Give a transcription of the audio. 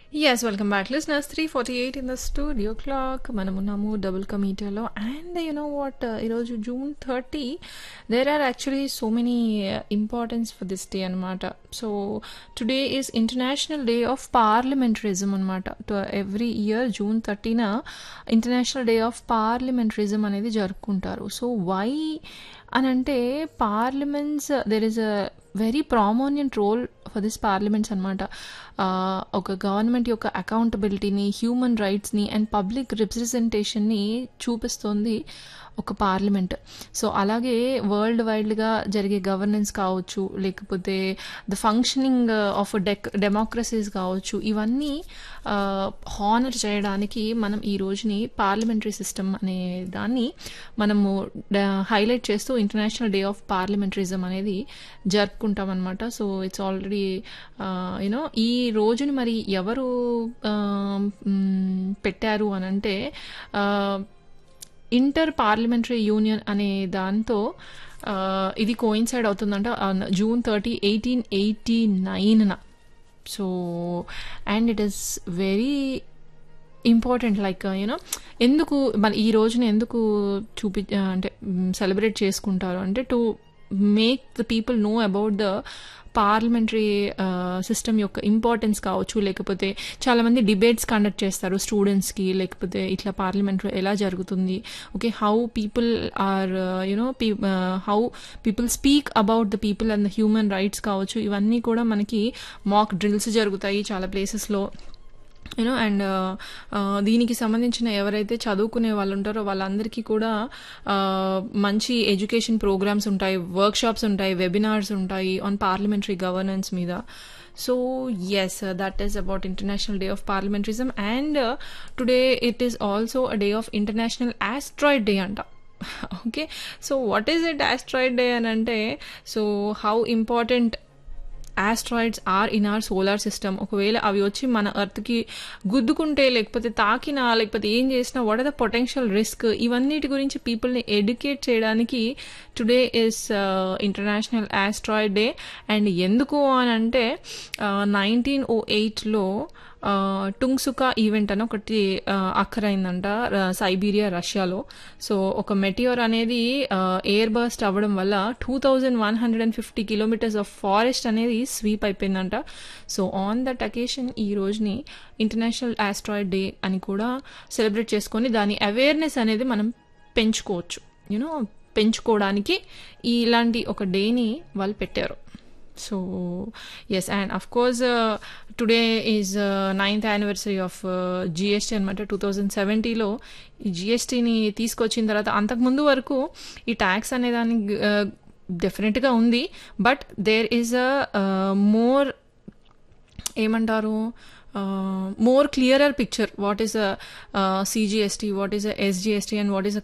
Yes, welcome back, listeners. 3:48 in the studio clock. మనమున్నాము double కమీటర్లో and you know what ఈరోజు June thirty there are actually so many importance for this day అనమాట so today is international day of parliamentarism అనమాట every year June థర్టీన international day of parliamentarism అనేది జరుపుకుంటారు so why అని అంటే parliaments there is a very prominent role for this parliaments అనమాట ఒక government యొక్క అకౌంటబిలిటీని హ్యూమన్ రైట్స్ని అండ్ పబ్లిక్ రిప్రజెంటేషన్ని చూపిస్తుంది ఒక పార్లమెంట్ సో అలాగే వరల్డ్ వైడ్గా జరిగే గవర్నెన్స్ కావచ్చు లేకపోతే the functioning of deck democracies కావచ్చు ఇవన్నీ హానర్ చేయడానికి మనం ఈ రోజుని పార్లమెంటరీ సిస్టమ్ అనే దాన్ని మనము హైలైట్ చేస్తూ ఇంటర్నేషనల్ డే ఆఫ్ పార్లమెంటరిజం అనేది జరుపుకుంటాం అనమాట సో ఇట్స్ ఆల్రెడీ యూనో ఈ రోజుని మరి ఎవరు పెట్టారు అని అంటే ఇంటర్ పార్లమెంటరీ యూనియన్ అనే దాంతో ఇది కోయిన్సైడ్ అవుతుందంట జూన్ థర్టీ ఎయిటీన్ ఎయిటీ నైన్న so and it is very important like you know ఎందుకు మన ఈ రోజున ఎందుకు చూపి అంటే సెలబ్రేట్ చేసుకుంటారు అంటే to make the people know about the parliamentary system యొక్క ఇంపార్టెన్స్ కావచ్చు లేకపోతే చాలామంది డిబేట్స్ కండక్ట్ చేస్తారు స్టూడెంట్స్కి లేకపోతే ఇట్లా పార్లమెంట్ ఎలా జరుగుతుంది okay how people are you know how people speak about the people and the human rights కావచ్చు ఇవన్నీ కూడా మనకి మాక్ డ్రిల్స్ జరుగుతాయి చాలా ప్లేసెస్లో యూనో అండ్ దీనికి సంబంధించిన ఎవరైతే చదువుకునే వాళ్ళు ఉంటారో వాళ్ళందరికీ కూడా మంచి ఎడ్యుకేషన్ ప్రోగ్రామ్స్ ఉంటాయి వర్క్షాప్స్ ఉంటాయి వెబినార్స్ ఉంటాయి ఆన్ పార్లమెంటరీ గవర్నెన్స్ మీద so yes that is about international day of parliamentarism and today it is also a day of international asteroid day అంట okay so what is it asteroid day అని అంటే so how important asteroids are in our solar system ఒకవేళ అవి వచ్చి మన అర్త్కి గుద్దుకుంటే లేకపోతే తాకినా లేకపోతే ఏం చేసినా what are the potential risk ఇవన్నిటి గురించి పీపుల్ని ఎడ్యుకేట్ చేయడానికి today is international asteroid day అండ్ ఎందుకు అని అంటే నైన్టీన్ ఓ ఎయిట్లో టుంగ్సుకా ఈవెంట్ అని ఒకటి అక్కరైందంట సైబీరియా రష్యాలో సో ఒక మెటియోర్ అనేది ఎయిర్ బర్స్ట్ అవ్వడం వల్ల two thousand one hundred and fifty kilometres of forest అనేది స్వీప్ అయిపోయిందంట సో ఆన్ దట్ అకేషన్ ఈ రోజుని ఇంటర్నేషనల్ ఆస్ట్రాయిడ్ డే అని కూడా సెలబ్రేట్ చేసుకొని దాని అవేర్నెస్ అనేది మనం పెంచుకోవచ్చు యూనో పెంచుకోవడానికి ఇలాంటి ఒక డేని వాళ్ళు పెట్టారు so yes and of course today is ninth anniversary of GST అనమాట టూ థౌజండ్ సెవెంటీలో ఈ జిఎస్టీని తీసుకొచ్చిన తర్వాత అంతకుముందు వరకు ఈ ట్యాక్స్ అనే దానికి డెఫినెట్గా ఉంది but there is a more ఏమంటారు more clearer picture what is a CGST what is a SGST and what is a